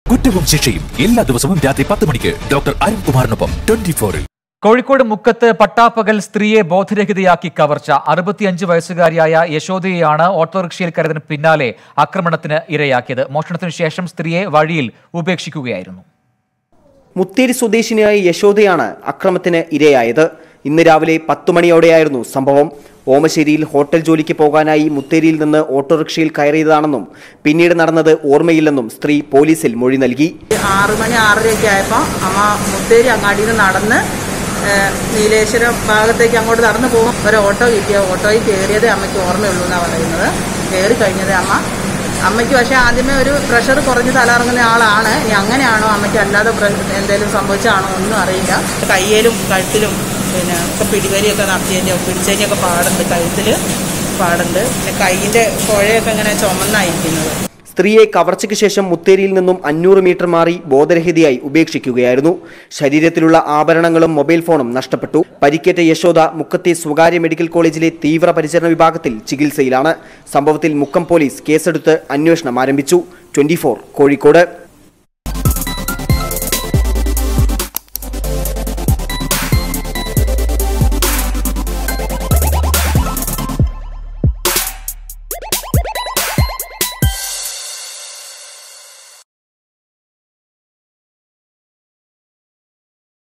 കുറ്റവും ശിക്ഷയും എല്ലാ ദിവസവും രാത്രി പത്ത് മണിക്ക് ഡോക്ടർ അരുൺകുമാറിനൊപ്പം ട്വന്റി ഫോറിൽ കോഴിക്കോട് മുക്കത്ത് പട്ടാപ്പകൽ സ്ത്രീയെ ബോധരഹിതയാക്കി കവർച്ച അറുപത്തിയഞ്ച് വയസ്സുകാരിയായ യശോദയെയാണ് ഓട്ടോറിക്ഷയിൽ കരുതിന് പിന്നാലെ ആക്രമണത്തിന് ഇരയാക്കിയത് മോഷണത്തിനു ശേഷം സ്ത്രീയെ വഴിയിൽ ഉപേക്ഷിക്കുകയായിരുന്നു മുത്തേരി സ്വദേശിനിയായ യശോദയാണ് അക്രമത്തിന് ഇരയായത് ഇന്ന് രാവിലെ പത്തു മണിയോടെയായിരുന്നു സംഭവം ഓമശ്ശേരിയിൽ ഹോട്ടൽ ജോലിക്ക് പോകാനായി മുത്തേരിയിൽ നിന്ന് ഓട്ടോറിക്ഷയിൽ കയറിയതാണെന്നും പിന്നീട് നടന്നത് ഓർമ്മയില്ലെന്നും സ്ത്രീ പോലീസിൽ മൊഴി നൽകി ആറ് മണി ആറരയൊക്കെ ആയപ്പോൾ അമ്മ മുത്തേരി അങ്ങാടിയിൽ നിന്ന് നടന്ന് ഏഹ്, നീലേശ്വരം ഭാഗത്തേക്ക് അങ്ങോട്ട് നടന്നു പോകും ഒരു ഓട്ടോ കിട്ടിയ ഓട്ടോയിൽ കയറിയതേ അമ്മയ്ക്ക് ഓർമ്മയുള്ളൂ എന്നാണ് പറയുന്നത് കയറി കഴിഞ്ഞത് അമ്മ അമ്മയ്ക്ക് പക്ഷേ ആദ്യമേ ഒരു പ്രഷർ കുറഞ്ഞ് തലറങ്ങുന്ന ആളാണ് ഇനി അങ്ങനെയാണോ അമ്മയ്ക്ക് അല്ലാതെ പ്ര- എന്തെങ്കിലും സംഭവിച്ചാണോ ഒന്നും അറിയില്ല കയ്യിലും കഴുത്തിലും പിന്നെ ഒക്കെ പിടിവലിയൊക്കെ നടത്തിയതിൻ്റെ പിടിച്ചതിൻ്റെയൊക്കെ പാടുണ്ട് കഴുത്തിൽ പാടുണ്ട് പിന്നെ കൈയിൻ്റെ കുഴയൊക്കെ ഇങ്ങനെ ചുമന്നായിരിക്കുന്നത് സ്ത്രീയെ കവർച്ചയ്ക്ക് ശേഷം മുത്തേരിയിൽ നിന്നും അഞ്ഞൂറ് മീറ്റർ മാറി ബോധരഹിതയായി ഉപേക്ഷിക്കുകയായിരുന്നു ശരീരത്തിലുള്ള ആഭരണങ്ങളും മൊബൈൽ ഫോണും നഷ്ടപ്പെട്ടു പരിക്കേറ്റ യശോദ മുക്കത്തെ സ്വകാര്യ മെഡിക്കൽ കോളേജിലെ തീവ്രപരിചരണ വിഭാഗത്തിൽ ചികിത്സയിലാണ് സംഭവത്തിൽ മുക്കം പോലീസ് കേസെടുത്ത് അന്വേഷണം ആരംഭിച്ചു ട്വന്റി കോഴിക്കോട്